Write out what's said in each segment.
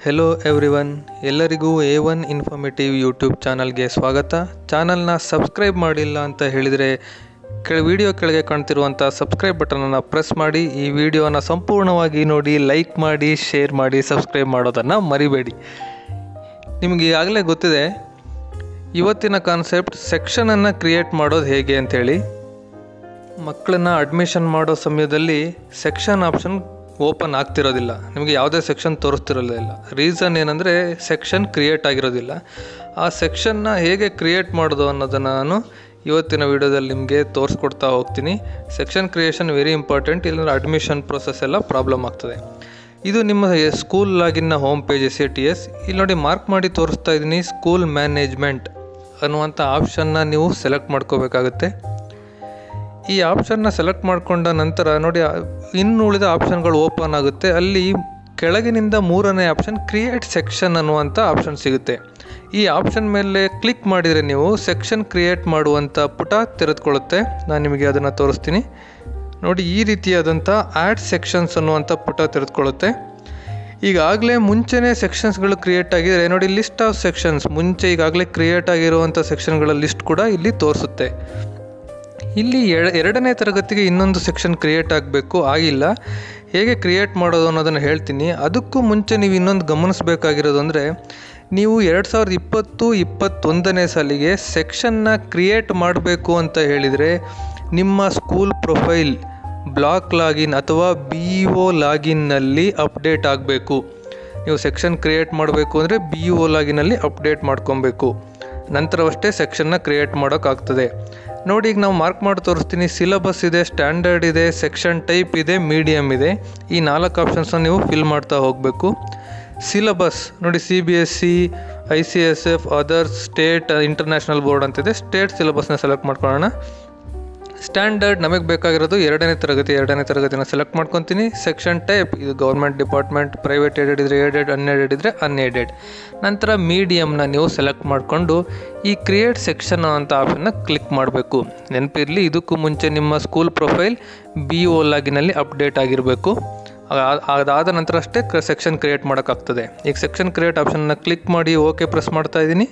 hello everyone ಎಲ್ಲರಿಗೂ A one informative YouTube ಚಾನಲ್ಗೆ ಸ್ವಾಗತ ಚಾನಲ್ನ ಸಬ್ಸ್ಕ್ರೈಬ್ ಮಾಡಿಲ್ಲ ಅಂತ ಹೇಳಿದರೆ ಕೆಳ ವಿಡಿಯೋ ಕೆಳಗೆ ಕಾಣ್ತಿರುವಂಥ ಸಬ್ಸ್ಕ್ರೈಬ್ ಬಟನನ್ನು ಪ್ರೆಸ್ ಮಾಡಿ ಈ ವಿಡಿಯೋನ ಸಂಪೂರ್ಣವಾಗಿ ನೋಡಿ ಲೈಕ್ ಮಾಡಿ ಶೇರ್ ಮಾಡಿ ಸಬ್ಸ್ಕ್ರೈಬ್ ಮಾಡೋದನ್ನು ಮರಿಬೇಡಿ ನಿಮಗೆ ಈಗಾಗಲೇ ಗೊತ್ತಿದೆ ಇವತ್ತಿನ ಕಾನ್ಸೆಪ್ಟ್ ಸೆಕ್ಷನನ್ನು ಕ್ರಿಯೇಟ್ ಮಾಡೋದು ಹೇಗೆ ಅಂತೇಳಿ ಮಕ್ಕಳನ್ನ ಅಡ್ಮಿಷನ್ ಮಾಡೋ ಸಮಯದಲ್ಲಿ ಸೆಕ್ಷನ್ ಆಪ್ಷನ್ ಓಪನ್ ಆಗ್ತಿರೋದಿಲ್ಲ ನಿಮಗೆ ಯಾವುದೇ ಸೆಕ್ಷನ್ ತೋರಿಸ್ತಿರೋದಿಲ್ಲ ರೀಸನ್ ಏನಂದರೆ ಸೆಕ್ಷನ್ ಕ್ರಿಯೇಟ್ ಆಗಿರೋದಿಲ್ಲ ಆ ಸೆಕ್ಷನ್ನ ಹೇಗೆ ಕ್ರಿಯೇಟ್ ಮಾಡೋದು ಅನ್ನೋದನ್ನು ನಾನು ಇವತ್ತಿನ ವಿಡಿಯೋದಲ್ಲಿ ನಿಮಗೆ ತೋರಿಸ್ಕೊಡ್ತಾ ಹೋಗ್ತೀನಿ ಸೆಕ್ಷನ್ ಕ್ರಿಯೇಷನ್ ವೆರಿ ಇಂಪಾರ್ಟೆಂಟ್ ಇಲ್ಲಾಂದ್ರೆ ಅಡ್ಮಿಷನ್ ಪ್ರೊಸೆಸ್ ಎಲ್ಲ ಪ್ರಾಬ್ಲಮ್ ಆಗ್ತದೆ ಇದು ನಿಮ್ಮ ಸ್ಕೂಲ್ ಲಾಗಿನ್ನ home page S A T S ಇಲ್ಲಿ ನೋಡಿ ಮಾರ್ಕ್ ಮಾಡಿ ತೋರಿಸ್ತಾ ಇದ್ದೀನಿ ಸ್ಕೂಲ್ ಮ್ಯಾನೇಜ್ಮೆಂಟ್ ಅನ್ನುವಂಥ ಆಪ್ಷನ್ನ ನೀವು ಸೆಲೆಕ್ಟ್ ಮಾಡ್ಕೋಬೇಕಾಗುತ್ತೆ ಈ ಆಪ್ಷನ್ನ ಸೆಲೆಕ್ಟ್ ಮಾಡಿಕೊಂಡ ನಂತರ ನೋಡಿ ಆ- ಇನ್ನು ಉಳಿದ ಆಪ್ಷನ್ಗಳು ಓಪನ್ ಆಗುತ್ತೆ ಅಲ್ಲಿ ಕೆಳಗಿನಿಂದ ಮೂರನೇ ಆಪ್ಷನ್ ಕ್ರಿಯೇಟ್ ಸೆಕ್ಷನ್ ಅನ್ನುವಂಥ ಆಪ್ಷನ್ ಸಿಗುತ್ತೆ ಈ ಆಪ್ಷನ್ ಮೇಲೆ ಕ್ಲಿಕ್ ಮಾಡಿದರೆ ನೀವು ಸೆಕ್ಷನ್ ಕ್ರಿಯೇಟ್ ಮಾಡುವಂಥ ಪುಟ ತೆರೆದುಕೊಳ್ಳುತ್ತೆ ನಾನು ನಿಮಗೆ ಅದನ್ನು ತೋರಿಸ್ತೀನಿ ನೋಡಿ ಈ ರೀತಿಯಾದಂಥ ಆ್ಯಡ್ ಸೆಕ್ಷನ್ಸ್ ಅನ್ನುವಂಥ ಪುಟ ತೆರೆದುಕೊಳ್ಳುತ್ತೆ ಈಗಾಗಲೇ ಮುಂಚೆನೇ ಸೆಕ್ಷನ್ಸ್ಗಳು ಕ್ರಿಯೇಟ್ ಆಗಿದ್ರೆ ನೋಡಿ ಲಿಸ್ಟ್ ಆಫ್ ಸೆಕ್ಷನ್ಸ್ ಮುಂಚೆ ಈಗಾಗಲೇ ಕ್ರಿಯೇಟ್ ಆಗಿರುವಂಥ ಸೆಕ್ಷನ್ಗಳ ಲಿಸ್ಟ್ ಕೂಡ ಇಲ್ಲಿ ತೋರಿಸುತ್ತೆ ಇಲ್ಲಿ ಎರ- ಎರಡನೇ ತರಗತಿಗೆ ಇನ್ನೊಂದು ಸೆಕ್ಷನ್ ಕ್ರಿಯೇಟ್ ಆಗಬೇಕು ಆಗಿಲ್ಲ ಹೇಗೆ ಕ್ರಿಯೇಟ್ ಮಾಡೋದು ಅನ್ನೋದನ್ನು ಹೇಳ್ತೀನಿ ಅದಕ್ಕೂ ಮುಂಚೆ ನೀವು ಇನ್ನೊಂದು ಗಮನಿಸಬೇಕಾಗಿರೋದು ಅಂದರೆ ನೀವು ಎರಡು ಸಾವಿರದ ಇಪ್ಪತ್ತು ಇಪ್ಪತ್ತೊಂದನೇ ಸಾಲಿಗೆ ಸೆಕ್ಷನ್ನ ಕ್ರಿಯೇಟ್ ಮಾಡಬೇಕು ಅಂತ ಹೇಳಿದರೆ ನಿಮ್ಮ ಸ್ಕೂಲ್ ಪ್ರೊಫೈಲ್ ಬ್ಲಾಕ್ ಲಾಗಿನ್ ಅಥವಾ ಬಿ ಒ ಲಾಗಿನ್ನಲ್ಲಿ ಅಪ್ಡೇಟ್ ಆಗಬೇಕು ನೀವು ಸೆಕ್ಷನ್ ಕ್ರಿಯೇಟ್ ಮಾಡಬೇಕು ಅಂದರೆ ಬಿ ಒ ಲಾಗಿನಲ್ಲಿ ಅಪ್ಡೇಟ್ ಮಾಡ್ಕೊಬೇಕು ನಂತರವಷ್ಟೇ ಸೆಕ್ಷನ್ನ ಕ್ರಿಯೇಟ್ ಮಾಡೋಕ್ಕಾಗ್ತದೆ ನೋಡಿ ಈಗ ನಾವು ಮಾರ್ಕ್ ಮಾಡಿ ತೋರಿಸ್ತೀನಿ ಸಿಲಬಸ್ ಇದೆ ಸ್ಟ್ಯಾಂಡರ್ಡ್ ಇದೆ ಸೆಕ್ಷನ್ ಟೈಪ್ ಇದೆ ಮೀಡಿಯಮ್ ಇದೆ ಈ ನಾಲ್ಕು ಆಪ್ಷನ್ಸ್ನ ನೀವು ಫಿಲ್ ಮಾಡ್ತಾ ಹೋಗಬೇಕು ಸಿಲಬಸ್ ನೋಡಿ C B S C I C S F others state international board ಅಂತಿದೆ ಸ್ಟೇಟ್ ಸಿಲಬಸ್ನ ಸೆಲೆಕ್ಟ್ ಮಾಡ್ಕೊಳ್ಳೋಣ ಸ್ಟ್ಯಾಂಡರ್ಡ್ ನಮಗೆ ಬೇಕಾಗಿರೋದು ಎರಡನೇ ತರಗತಿ ಎರಡನೇ ತರಗತಿನ ಸೆಲೆಕ್ಟ್ ಮಾಡ್ಕೊತೀನಿ ಸೆಕ್ಷನ್ ಟೈಪ್ ಇದು ಗೌರ್ಮೆಂಟ್ ಡಿಪಾರ್ಟ್ಮೆಂಟ್ ಪ್ರೈವೇಟ್ ಏಡೆಡ್ ಇದ್ರೆ ಏಡೆಡ್ ಅನ್ಏಡೆಡ್ ಇದ್ರೆ ಅನ್ಏಡೆಡ್ ನಂತರ ಮೀಡಿಯಮ್ನ ನೀವು ಸೆಲೆಕ್ಟ್ ಮಾಡಿಕೊಂಡು ಈ ಕ್ರಿಯೇಟ್ ಸೆಕ್ಷನ್ ಅಂತ ಆಪ್ಷನ್ನ ಕ್ಲಿಕ್ ಮಾಡಬೇಕು ನೆನಪಿರಲಿ ಇದಕ್ಕೂ ಮುಂಚೆ ನಿಮ್ಮ ಸ್ಕೂಲ್ ಪ್ರೊಫೈಲ್ ಬಿ ಒ ಲಾಗಿನಲ್ಲಿ ಅಪ್ಡೇಟ್ ಆಗಿರಬೇಕು ಅದಾದ ನಂತರ ಅಷ್ಟೇ ಸೆಕ್ಷನ್ ಕ್ರಿಯೇಟ್ ಮಾಡೋಕ್ಕಾಗ್ತದೆ ಈಗ ಸೆಕ್ಷನ್ ಕ್ರಿಯೇಟ್ ಆಪ್ಷನ್ನ ಕ್ಲಿಕ್ ಮಾಡಿ ಓಕೆ ಪ್ರೆಸ್ ಮಾಡ್ತಾ ಇದ್ದೀನಿ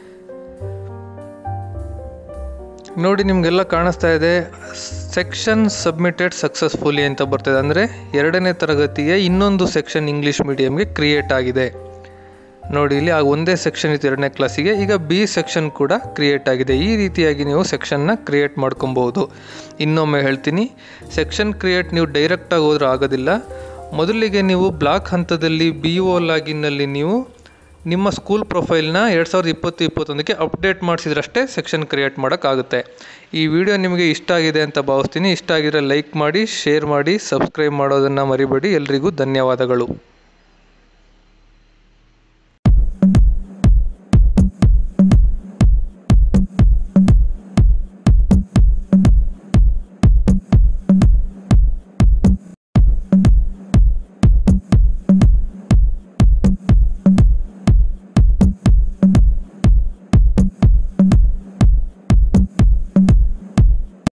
ನೋಡಿ ನಿಮಗೆಲ್ಲ ಕಾಣಿಸ್ತಾ ಇದೆ ಸೆಕ್ಷನ್ ಸಬ್ಮಿಟೆಡ್ ಸಕ್ಸಸ್ಫುಲಿ ಅಂತ ಬರ್ತಿದೆ ಅಂದರೆ ಎರಡನೇ ತರಗತಿಗೆ ಇನ್ನೊಂದು ಸೆಕ್ಷನ್ ಇಂಗ್ಲೀಷ್ ಮೀಡಿಯಮ್ಗೆ ಕ್ರಿಯೇಟ್ ಆಗಿದೆ ನೋಡಿ ಇಲ್ಲಿ ಆ ಒಂದೇ ಸೆಕ್ಷನ್ ಇತ್ತು ಎರಡನೇ ಕ್ಲಾಸಿಗೆ ಈಗ ಬಿ ಸೆಕ್ಷನ್ ಕೂಡ ಕ್ರಿಯೇಟ್ ಆಗಿದೆ ಈ ರೀತಿಯಾಗಿ ನೀವು ಸೆಕ್ಷನ್ನ ಕ್ರಿಯೇಟ್ ಮಾಡ್ಕೊಬೋದು ಇನ್ನೊಮ್ಮೆ ಹೇಳ್ತೀನಿ ಸೆಕ್ಷನ್ ಕ್ರಿಯೇಟ್ ನೀವು ಡೈರೆಕ್ಟಾಗಿ ಹೋದ್ರೆ ಆಗೋದಿಲ್ಲ ಮೊದಲಿಗೆ ನೀವು ಬ್ಲಾಕ್ ಹಂತದಲ್ಲಿ ಬಿ ಒ ಲಾಗಿನ್ನಲ್ಲಿ ನೀವು ನಿಮ್ಮ ಸ್ಕೂಲ್ ಪ್ರೊಫೈಲ್ನ ಎರಡು ಸಾವಿರದ ಇಪ್ಪತ್ತು ಇಪ್ಪತ್ತೊಂದಕ್ಕೆ ಅಪ್ಡೇಟ್ ಮಾಡಿಸಿದ್ರಷ್ಟೇ ಸೆಕ್ಷನ್ ಕ್ರಿಯೇಟ್ ಮಾಡೋಕ್ಕಾಗುತ್ತೆ ಈ ವಿಡಿಯೋ ನಿಮಗೆ ಇಷ್ಟ ಆಗಿದೆ ಅಂತ ಭಾವಿಸ್ತೀನಿ ಇಷ್ಟ ಆಗಿದ್ರೆ ಲೈಕ್ ಮಾಡಿ ಶೇರ್ ಮಾಡಿ ಸಬ್ಸ್ಕ್ರೈಬ್ ಮಾಡೋದನ್ನು ಮರಿಬೇಡಿ ಎಲ್ರಿಗೂ ಧನ್ಯವಾದಗಳು